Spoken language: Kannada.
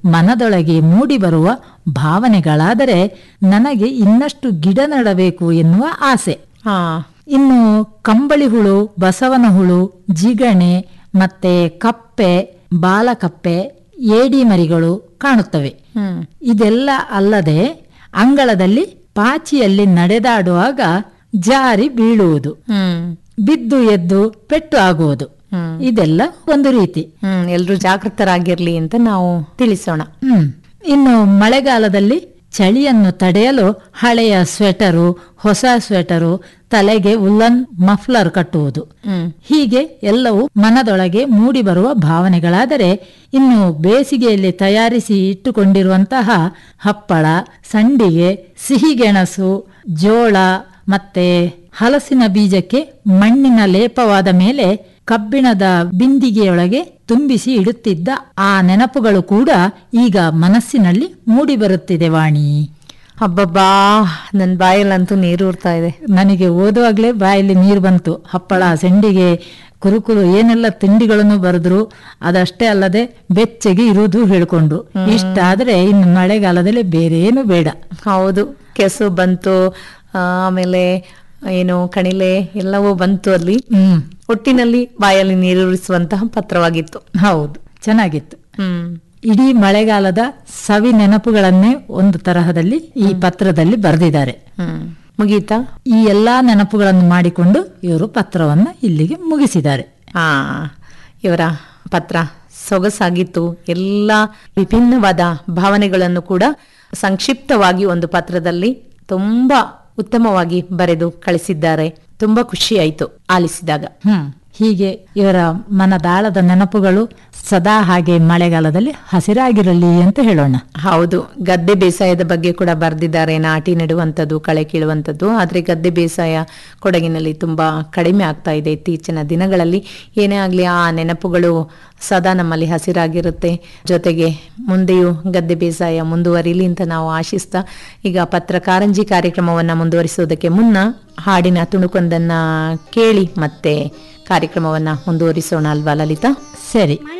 ಮನದೊಳಗೆ ಮೂಡಿಬರುವ ಭಾವನೆಗಳಾದರೆ ನನಗೆ ಇನ್ನಷ್ಟು ಗಿಡ ನೆಡಬೇಕು ಎನ್ನುವ ಆಸೆ ಹಾ ಇನ್ನು ಕಂಬಳಿ ಹುಳು ಬಸವನ ಹುಳು ಜಿಗಣೆ ಮತ್ತೆ ಕಪ್ಪೆ ಬಾಲಕಪ್ಪೆ ಏಡಿ ಮರಿಗಳು ಕಾಣುತ್ತವೆ ಹ್ಮ್ ಇದೆಲ್ಲ ಅಲ್ಲದೆ ಅಂಗಳದಲ್ಲಿ ಪಾಚಿಯಲ್ಲಿ ನಡೆದಾಡುವಾಗ ಜಾರಿ ಬೀಳುವುದು ಹ್ಮ್ ಬಿದ್ದು ಎದ್ದು ಪೆಟ್ಟು ಆಗುವುದು ಹ್ಮ್ ಇದೆಲ್ಲ ಒಂದು ರೀತಿ ಹ್ಮ್ ಎಲ್ರು ಜಾಗೃತರಾಗಿರ್ಲಿ ಅಂತ ನಾವು ತಿಳಿಸೋಣ ಹ್ಮ್ ಇನ್ನು ಮಳೆಗಾಲದಲ್ಲಿ ಚಳಿಯನ್ನು ತಡೆಯಲು ಹಳೆಯ ಸ್ವೆಟರು ಹೊಸ ಸ್ವೆಟರು ತಲೆಗೆ ಉಲ್ಲನ್ ಮಫ್ಲರ್ ಕಟ್ಟುವುದು ಹ್ಮ್ ಹೀಗೆ ಎಲ್ಲವೂ ಮನದೊಳಗೆ ಮೂಡಿಬರುವ ಭಾವನೆಗಳಾದರೆ ಇನ್ನು ಬೇಸಿಗೆಯಲ್ಲಿ ತಯಾರಿಸಿ ಇಟ್ಟುಕೊಂಡಿರುವಂತಹ ಹಪ್ಪಳ ಸಂಡಿಗೆ ಸಿಹಿಗೆಣಸು ಜೋಳ ಮತ್ತೆ ಹಲಸಿನ ಬೀಜಕ್ಕೆ ಮಣ್ಣಿನ ಲೇಪವಾದ ಮೇಲೆ ಕಬ್ಬಿಣದ ಬಿಂದಿಗೆಯೊಳಗೆ ತುಂಬಿಸಿ ಇಡುತ್ತಿದ್ದ ಆ ನೆನಪುಗಳು ಕೂಡ ಈಗ ಮನಸ್ಸಿನಲ್ಲಿ ಮೂಡಿಬರುತ್ತಿದೆ ವಾಣಿ ಹಬ್ಬಬ್ಬಾ ನನ್ ಬಾಯಲ್ಲಂತೂ ನೀರು ಊರ್ತಾ ಇದೆ ನನಗೆ ಓದುವಾಗಲೇ ಬಾಯಲ್ಲಿ ನೀರು ಬಂತು ಹಪ್ಪಳ ಸೆಂಡಿಗೆ ಕುರುಕುರು ಏನೆಲ್ಲ ತಿಂಡಿಗಳನ್ನು ಬರೆದ್ರು ಅದಷ್ಟೇ ಅಲ್ಲದೆ ಬೆಚ್ಚಗೆ ಇರುವುದು ಹೇಳ್ಕೊಂಡ್ರು ಇಷ್ಟಾದ್ರೆ ಇನ್ನು ಮಳೆಗಾಲದಲ್ಲಿ ಬೇರೆ ಏನು ಬೇಡ ಹೌದು ಕೆಸು ಬಂತು ಆ, ಆಮೇಲೆ ಏನು ಕಣಿಲೆ ಎಲ್ಲವೂ ಬಂತು ಅಲ್ಲಿ ಹ್ಮ್ ಒಟ್ಟಿನಲ್ಲಿ ಬಾಯಲ್ಲಿ ನೀರೂರಿಸುವಂತಹ ಪತ್ರವಾಗಿತ್ತು ಹೌದು ಚೆನ್ನಾಗಿತ್ತು ಹ್ಮ್ ಇಡೀ ಮಳೆಗಾಲದ ಸವಿ ನೆನಪುಗಳನ್ನೇ ಒಂದು ತರಹದಲ್ಲಿ ಈ ಪತ್ರದಲ್ಲಿ ಬರೆದಿದ್ದಾರೆ ಹ್ಮ್ ಮುಗೀತಾ ಈ ಎಲ್ಲಾ ನೆನಪುಗಳನ್ನು ಮಾಡಿಕೊಂಡು ಇವರು ಪತ್ರವನ್ನ ಇಲ್ಲಿಗೆ ಮುಗಿಸಿದ್ದಾರೆ ಆ ಇವರ ಪತ್ರ ಸೊಗಸಾಗಿತ್ತು ಎಲ್ಲ ವಿಭಿನ್ನವಾದ ಭಾವನೆಗಳನ್ನು ಕೂಡ ಸಂಕ್ಷಿಪ್ತವಾಗಿ ಒಂದು ಪತ್ರದಲ್ಲಿ ತುಂಬಾ ಉತ್ತಮವಾಗಿ ಬರೆದು ಕಳಿಸಿದ್ದಾರೆ ತುಂಬಾ ಖುಷಿ ಆಯ್ತು ಆಲಿಸಿದಾಗ ಹ್ಮ್ ಹೀಗೆ ಇವರ ಮನದಾಳದ ನೆನಪುಗಳು ಸದಾ ಹಾಗೆ ಮಳೆಗಾಲದಲ್ಲಿ ಹಸಿರಾಗಿರಲಿ ಅಂತ ಹೇಳೋಣ ಹೌದು ಗದ್ದೆ ಬೇಸಾಯದ ಬಗ್ಗೆ ಕೂಡ ಬರೆದಿದ್ದಾರೆ ನಾಟಿ ನೆಡುವಂಥದ್ದು ಕಳೆ ಕೀಳುವಂಥದ್ದು ಆದರೆ ಗದ್ದೆ ಬೇಸಾಯ ಕೊಡಗಿನಲ್ಲಿ ತುಂಬಾ ಕಡಿಮೆ ಆಗ್ತಾ ಇದೆ ಇತ್ತೀಚಿನ ದಿನಗಳಲ್ಲಿ ಏನೇ ಆಗಲಿ ಆ ನೆನಪುಗಳು ಸದಾ ನಮ್ಮಲ್ಲಿ ಹಸಿರಾಗಿರುತ್ತೆ ಜೊತೆಗೆ ಮುಂದೆಯೂ ಗದ್ದೆ ಬೇಸಾಯ ಮುಂದುವರಿಲಿ ಅಂತ ನಾವು ಆಶಿಸ್ತಾ ಈಗ ಪತ್ರಕಾರಂಜಿ ಕಾರ್ಯಕ್ರಮವನ್ನ ಮುಂದುವರಿಸೋದಕ್ಕೆ ಮುನ್ನ ಹಾಡಿನ ತುಣುಕೊಂದನ್ನ ಕೇಳಿ ಮತ್ತೆ ಕಾರ್ಯಕ್ರಮವನ್ನ ಮುಂದುವರಿಸೋಣ ಅಲ್ವಾ ಲಲಿತಾ ಸರಿ